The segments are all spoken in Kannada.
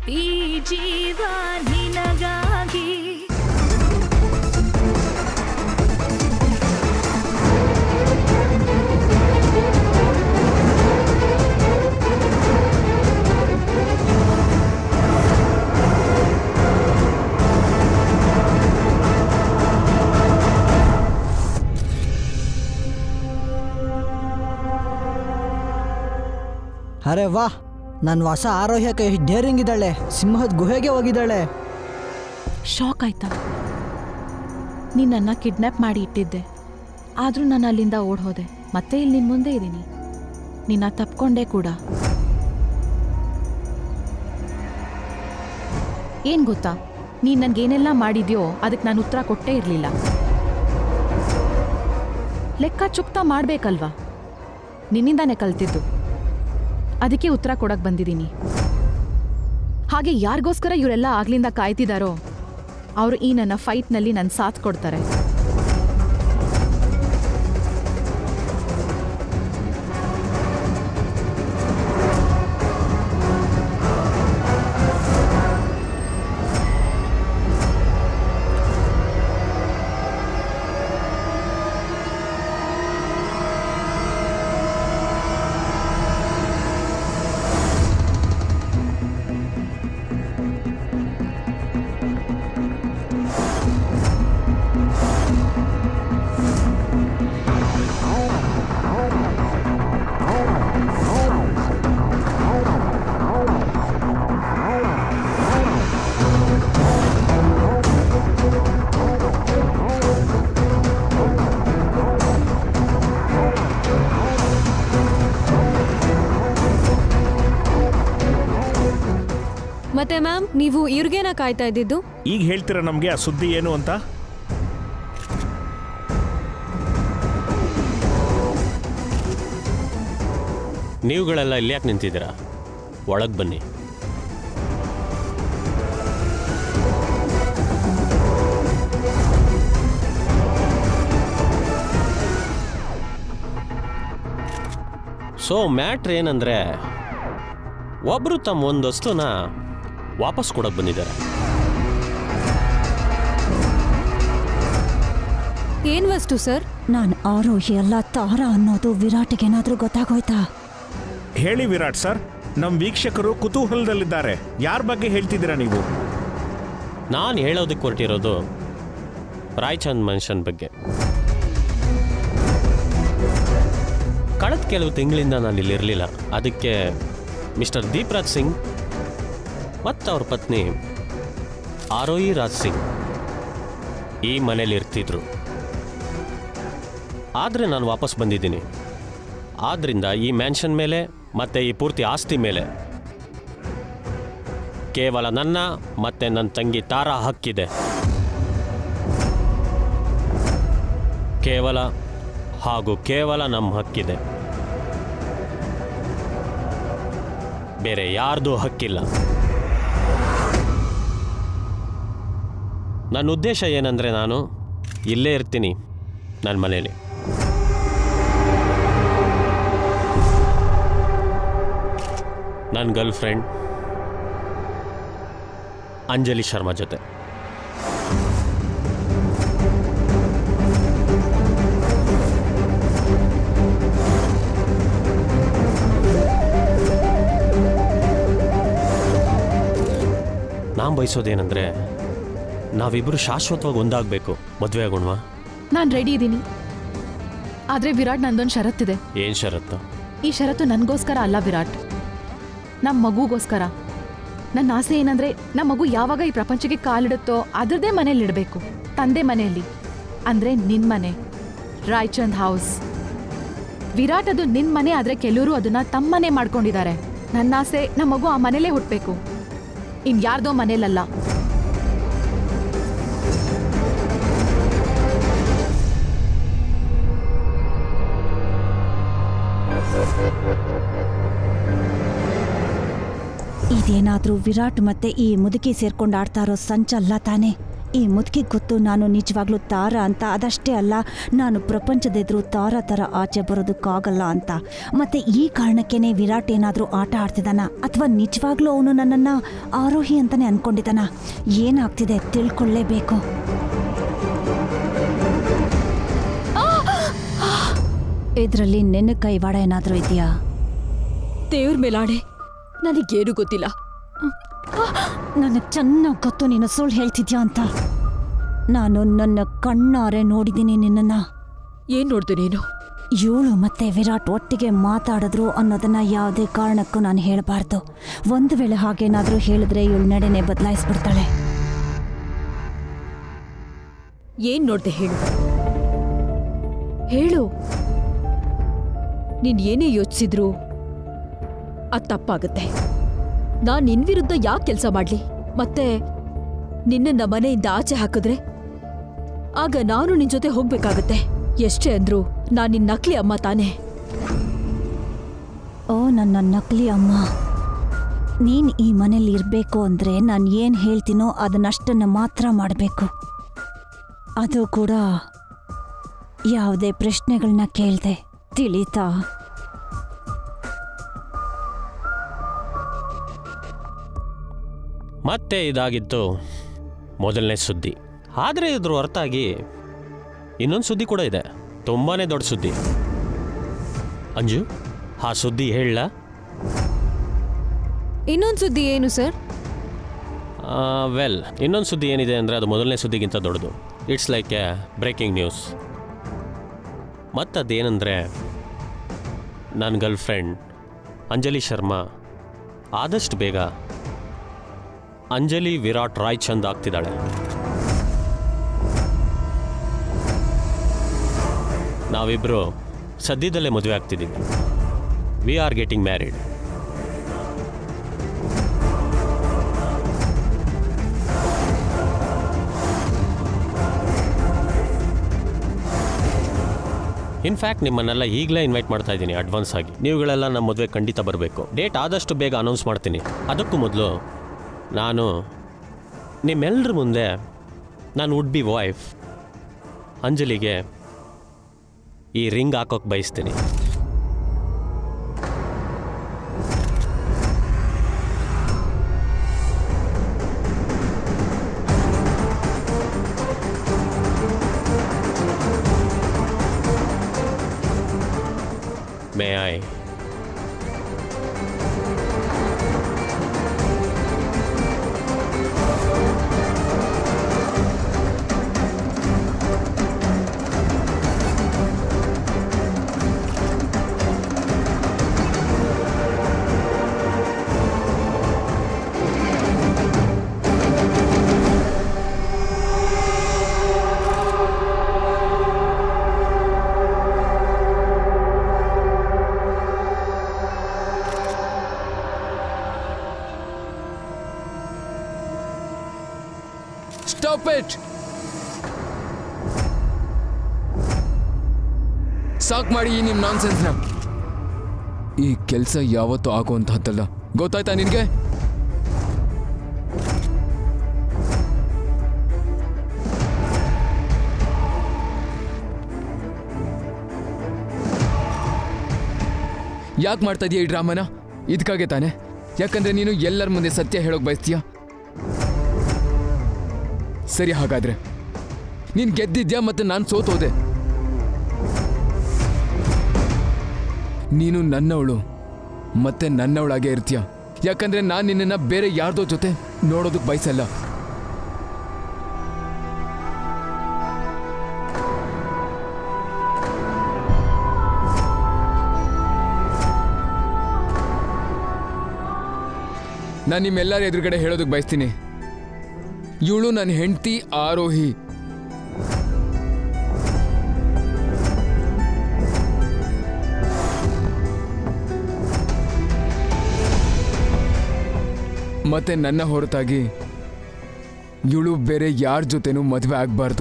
ಈ ಜೀವ ನಿನಗಾಗಿ ಅರೆ ವಾಹ್ ನನ್ನ ಹೊಸ ಆರೋಹ್ಯಕ್ಕೆ ಡೇರಿಂಗ್ ಇದ್ದಾಳೆ ಸಿಂಹದ ಗುಹೆಗೆ ಹೋಗಿದ್ದಾಳೆ ಶಾಕ್ ಆಯ್ತಾ ನಿನ್ನನ್ನು ಕಿಡ್ನಾಪ್ ಮಾಡಿ ಇಟ್ಟಿದ್ದೆ ಆದರೂ ನಾನು ಅಲ್ಲಿಂದ ಓಡ್ ಹೋದೆ ಮತ್ತೆ ಇಲ್ಲಿ ನಿನ್ನ ಮುಂದೆ ಇದ್ದೀನಿ ನಿನ್ನ ತಪ್ಕೊಂಡೆ ಕೂಡ ಏನು ಗೊತ್ತಾ ನೀನು ನನಗೇನೆಲ್ಲ ಮಾಡಿದ್ಯೋ ಅದಕ್ಕೆ ನಾನು ಉತ್ತರ ಕೊಟ್ಟೇ ಇರಲಿಲ್ಲ ಲೆಕ್ಕ ಚುಕ್ತಾ ಮಾಡಬೇಕಲ್ವಾ ನಿನ್ನಿಂದಾನೇ ಕಲ್ತಿದ್ದು ಅದಕ್ಕೆ ಉತ್ತರ ಕೊಡಕ್ಕೆ ಬಂದಿದ್ದೀನಿ ಹಾಗೆ ಯಾರಿಗೋಸ್ಕರ ಇವರೆಲ್ಲ ಆಗ್ಲಿಂದ ಕಾಯ್ತಿದಾರೋ ಅವರು ಈ ನನ್ನ ಫೈಟ್ನಲ್ಲಿ ನನ್ನ ಸಾಥ್ ಕೊಡ್ತಾರೆ ಮತ್ತೆ ಮ್ಯಾಮ್ ನೀವು ಇವ್ರಿಗೇನ ಕಾಯ್ತಾ ಇದ್ದಿದ್ದು ಈಗ ಹೇಳ್ತೀರಾ ನಮಗೆ ಆ ಸುದ್ದಿ ಏನು ಅಂತ ನೀವುಗಳೆಲ್ಲ ಇಲ್ಲಿ ಯಾಕೆ ನಿಂತಿದ್ದೀರಾ ಒಳಗೆ ಬನ್ನಿ ಸೊ ಮ್ಯಾಟ್ರ್ ಏನಂದ್ರೆ ಒಬ್ಬರು ತಮ್ಮ ಒಂದು ವಸ್ತುನ ವಾಪಸ್ ಕೊಡೋಕೆ ಬಂದಿದ್ದಾರೆ ಏನ್ ವಸ್ತು ಸರ್ ನಾನು ಆರೋಹಿ ಅಲ್ಲ ತಾರ ಅನ್ನೋದು ವಿರಾಟ್ಗೇನಾದ್ರೂ ಗೊತ್ತಾಗೋಯ್ತಾ ಹೇಳಿ ವಿರಾಟ್ ಸರ್ ನಮ್ಮ ವೀಕ್ಷಕರು ಕುತೂಹಲದಲ್ಲಿದ್ದಾರೆ ಯಾರ ಬಗ್ಗೆ ಹೇಳ್ತಿದ್ದೀರಾ ನೀವು ನಾನು ಹೇಳೋದಕ್ಕೆ ಹೊರಟಿರೋದು ರಾಯ್ಚಂದ್ ಮನುಷ್ಯನ ಬಗ್ಗೆ ಕಳೆದ ಕೆಲವು ತಿಂಗಳಿಂದ ನಾನು ಇಲ್ಲಿರಲಿಲ್ಲ ಅದಕ್ಕೆ ಮಿಸ್ಟರ್ ದೀಪ್ರಾಜ್ ಸಿಂಗ್ ಮತ್ತು ಅವ್ರ ಪತ್ನಿ ಆರೋಯಿ ರಾಜ್ ಸಿಂಗ್ ಈ ಮನೇಲಿ ಇರ್ತಿದ್ರು ಆದರೆ ನಾನು ವಾಪಸ್ ಬಂದಿದ್ದೀನಿ ಆದ್ದರಿಂದ ಈ ಮ್ಯಾನ್ಷನ್ ಮೇಲೆ ಮತ್ತು ಈ ಪೂರ್ತಿ ಆಸ್ತಿ ಮೇಲೆ ಕೇವಲ ನನ್ನ ಮತ್ತೆ ನನ್ನ ತಂಗಿ ತಾರಾ ಹಕ್ಕಿದೆ ಕೇವಲ ಹಾಗೂ ಕೇವಲ ನಮ್ಮ ಹಕ್ಕಿದೆ ಬೇರೆ ಯಾರ್ದು ಹಕ್ಕಿಲ್ಲ ನನ್ನ ಉದ್ದೇಶ ಏನಂದರೆ ನಾನು ಇಲ್ಲೇ ಇರ್ತೀನಿ ನನ್ನ ಮನೇಲಿ ನನ್ನ ಗರ್ಲ್ ಫ್ರೆಂಡ್ ಅಂಜಲಿ ಶರ್ಮಾ ಜೊತೆ ನಾನು ಬಯಸೋದೇನೆಂದರೆ ನಾವಿಬ್ಬರು ಶಾಶ್ವತವಾಗಿ ಒಂದಾಗಬೇಕು ಮದುವೆ ಆಗೋಣವಾ ನಾನು ರೆಡಿ ಇದ್ದೀನಿ ಆದರೆ ವಿರಾಟ್ ನಂದೊಂದು ಷರತ್ತಿದೆ ಏನು ಷರತ್ತು ಈ ಷರತ್ತು ನನಗೋಸ್ಕರ ಅಲ್ಲ ವಿರಾಟ್ ನಮ್ಮ ಮಗುಗೋಸ್ಕರ ನನ್ನ ಆಸೆ ಏನಂದ್ರೆ ನಮ್ಮ ಮಗು ಯಾವಾಗ ಈ ಪ್ರಪಂಚಕ್ಕೆ ಕಾಲಿಡುತ್ತೋ ಅದರದೇ ಮನೇಲಿ ಇಡಬೇಕು ತಂದೆ ಮನೆಯಲ್ಲಿ ಅಂದ್ರೆ ನಿನ್ ಮನೆ ರಾಯ್ಚಂದ್ ಹೌಸ್ ವಿರಾಟ್ ಅದು ನಿನ್ ಮನೆ ಆದ್ರೆ ಕೆಲವರು ಅದನ್ನ ತಮ್ಮನೆ ಮಾಡ್ಕೊಂಡಿದ್ದಾರೆ ನನ್ನ ಆಸೆ ನಮ್ಮ ಮಗು ಆ ಮನೇಲೇ ಹುಟ್ಟಬೇಕು ಇನ್ ಯಾರ್ದೋ ಮನೇಲಲ್ಲ ಇದೇನಾದ್ರೂ ವಿರಾಟ್ ಮತ್ತೆ ಈ ಮುದುಕಿ ಸೇರ್ಕೊಂಡು ಆಡ್ತಾ ಇರೋ ಸಂಚಲ್ಲ ತಾನೆ ಈ ಮುದುಕಿ ಗೊತ್ತು ನಾನು ನಿಜವಾಗ್ಲೂ ತಾರ ಅಂತ ಅದಷ್ಟೇ ಅಲ್ಲ ನಾನು ಪ್ರಪಂಚದೆದುರು ತಾರ ಥರ ಆಚೆ ಬರೋದಕ್ಕಾಗಲ್ಲ ಅಂತ ಮತ್ತೆ ಈ ಕಾರಣಕ್ಕೇನೆ ವಿರಾಟ್ ಏನಾದರೂ ಆಟ ಆಡ್ತಿದ್ದಾನ ಅಥವಾ ನಿಜವಾಗ್ಲೂ ಅವನು ನನ್ನನ್ನು ಆರೋಹಿ ಅಂತಾನೆ ಅನ್ಕೊಂಡಿದ್ದಾನ ಏನಾಗ್ತಿದೆ ತಿಳ್ಕೊಳ್ಳೇಬೇಕು ಇದರಲ್ಲಿ ನಿನ್ನ ಕೈವಾಡ ಏನಾದರೂ ಇದೆಯಾ ದೇವ್ರ ಮೇಲಾಡೆ ನನಗೇನು ಗೊತ್ತಿಲ್ಲ ನನಗೆ ಚೆನ್ನಾಗಿ ಗೊತ್ತು ನೀನು ಸುಳ್ಳು ಹೇಳ್ತಿದ್ಯಾ ಅಂತ ನಾನು ನನ್ನ ಕಣ್ಣಾರೆ ನೋಡಿದ್ದೀನಿ ನಿನ್ನನ್ನು ಏನ್ ನೋಡ್ದೆ ನೀನು ಇವಳು ಮತ್ತೆ ವಿರಾಟ್ ಒಟ್ಟಿಗೆ ಮಾತಾಡಿದ್ರು ಅನ್ನೋದನ್ನ ಯಾವುದೇ ಕಾರಣಕ್ಕೂ ನಾನು ಹೇಳಬಾರ್ದು ಒಂದು ವೇಳೆ ಹಾಗೇನಾದರೂ ಹೇಳಿದ್ರೆ ಇವಳು ನಡೆನೆ ಬದಲಾಯಿಸ್ಬಿಡ್ತಾಳೆ ಏನ್ ನೋಡ್ದೆ ಹೇಳು ಹೇಳು ನೀನ್ ಏನೇ ಯೋಚಿಸಿದ್ರು ಅದ್ ತಪ್ಪಾಗುತ್ತೆ ನಾನ್ ನಿನ್ ವಿರುದ್ಧ ಯಾಕೆ ಕೆಲಸ ಮಾಡ್ಲಿ ಮತ್ತೆ ನಿನ್ನನ್ನ ಮನೆಯಿಂದ ಆಚೆ ಹಾಕಿದ್ರೆ ಆಗ ನಾನು ನಿನ್ ಜೊತೆ ಹೋಗ್ಬೇಕಾಗತ್ತೆ ಎಷ್ಟೇ ಅಂದ್ರು ನಾನ್ ನಿನ್ ನಕಲಿ ಅಮ್ಮ ತಾನೇ ಓ ನನ್ನ ನಕಲಿ ಅಮ್ಮ ನೀನು ಈ ಮನೇಲಿ ಇರಬೇಕು ಅಂದರೆ ನಾನು ಏನು ಹೇಳ್ತೀನೋ ಅದನ್ನಷ್ಟನ್ನು ಮಾತ್ರ ಮಾಡಬೇಕು ಅದು ಕೂಡ ಯಾವುದೇ ಪ್ರಶ್ನೆಗಳನ್ನ ಕೇಳದೆ ತಿಳಿತಾ ಮತ್ತೆ ಇದಾಗಿತ್ತು ಮೊದಲನೇ ಸುದ್ದಿ ಆದರೆ ಇದ್ರ ಹೊರತಾಗಿ ಇನ್ನೊಂದು ಸುದ್ದಿ ಕೂಡ ಇದೆ ತುಂಬಾ ದೊಡ್ಡ ಸುದ್ದಿ ಅಂಜು ಆ ಸುದ್ದಿ ಹೇಳ ಇನ್ನೊಂದ್ ಸುದ್ದಿ ಏನು ಸರ್ ವೆಲ್ ಇನ್ನೊಂದು ಸುದ್ದಿ ಏನಿದೆ ಅಂದರೆ ಅದು ಮೊದಲನೇ ಸುದ್ದಿಗಿಂತ ದೊಡ್ಡದು it's like a breaking news ಮತ್ತದೇನೆಂದರೆ ನನ್ನ ಗರ್ಲ್ ಫ್ರೆಂಡ್ ಅಂಜಲಿ ಶರ್ಮಾ ಆದಷ್ಟು ಬೇಗ ಅಂಜಲಿ ವಿರಾಟ್ ರಾಯ್ ಚಂದ್ ಆಗ್ತಿದ್ದಾಳೆ ನಾವಿಬ್ಬರು ಸದ್ಯದಲ್ಲೇ ಮದುವೆ ಆಗ್ತಿದ್ದೀವಿ we are getting married in fact ನಿಮ್ಮನ್ನೆಲ್ಲ ಈಗಲೇ ಇನ್ವೈಟ್ ಮಾಡ್ತಾ ಇದ್ದೀನಿ ಅಡ್ವಾನ್ಸ್ ಆಗಿ ನೀವುಗಳೆಲ್ಲ ನಮ್ಮ ಮದುವೆ ಖಂಡಿತ ಬರಬೇಕು ಡೇಟ್ ಆದಷ್ಟು ಬೇಗ ಅನೌನ್ಸ್ ಮಾಡ್ತೀನಿ ಅದಕ್ಕೂ ಮೊದಲು ನಾನು ನಿಮ್ಮೆಲ್ಲರ ಮುಂದೆ ನಾನು ವುಡ್ ಬಿ ವೈಫ್ ಅಂಜಲಿಗೆ ಈ ರಿಂಗ್ ಹಾಕೋಕೆ ಬಯಸ್ತೀನಿ ಮೇ ಐ ಸ್ಟಾಪ್ ಇಟ್ ಸಾಕ್ ಮಾಡಿ ಈ ನಿಮ್ ನಾನ್ಸೆನ್ಸ್ನ ಈ ಕೆಲಸ ಯಾವತ್ತೂ ಆಗುವಂತಹದ್ದಲ್ಲ ಗೊತ್ತಾಯ್ತಾ ನಿನ್ಗೆ ಯಾಕೆ ಮಾಡ್ತಾ ಇದೀಯ ಈ ಡ್ರಾಮನ ಇದಕ್ಕಾಗೆ ತಾನೆ ಯಾಕಂದ್ರೆ ನೀನು ಎಲ್ಲರ ಮುಂದೆ ಸತ್ಯ ಹೇಳೋಕ್ ಬಯಸ್ತೀಯ ಸರಿ ಹಾಗಾದ್ರೆ ನೀನ್ ಗೆದ್ದಿದ್ಯಾ ಮತ್ತೆ ನಾನು ಸೋತೋದೆ ನೀನು ನನ್ನವಳು ಮತ್ತೆ ನನ್ನವಳಾಗೆ ಇರ್ತೀಯ ಯಾಕಂದ್ರೆ ನಾನು ನಿನ್ನನ್ನ ಬೇರೆ ಯಾರ್ದೋ ಜೊತೆ ನೋಡೋದಕ್ಕೆ ಬಯಸಲ್ಲ ನಾನು ನಿಮ್ಮೆಲ್ಲರ ಎದುರುಗಡೆ ಹೇಳೋದಕ್ಕೆ ಬಯಸ್ತೀನಿ ಇವಳು ನನ್ನ ಹೆಂಡತಿ ಆರೋಹಿ ಮತ್ತೆ ನನ್ನ ಹೊರತಾಗಿ ಇವಳು ಬೇರೆ ಯಾರ ಜೊತೆನೂ ಮದುವೆ ಆಗಬಾರ್ದು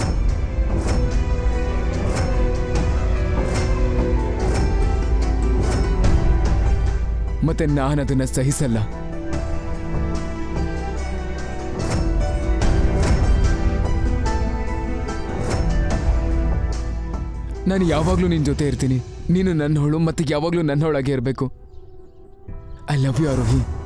ಮತ್ತೆ ನಾನು ಅದನ್ನ ಸಹಿಸಲ್ಲ ನಾನು ಯಾವಾಗಲೂ ನಿನ್ನ ಜೊತೆ ಇರ್ತೀನಿ ನೀನು ನನ್ನವಳು ಮತ್ತೆ ಯಾವಾಗಲೂ ನನ್ನವಳಾಗೆ ಇರಬೇಕು ಐ ಲವ್ ಯು ಆರೋಹಿ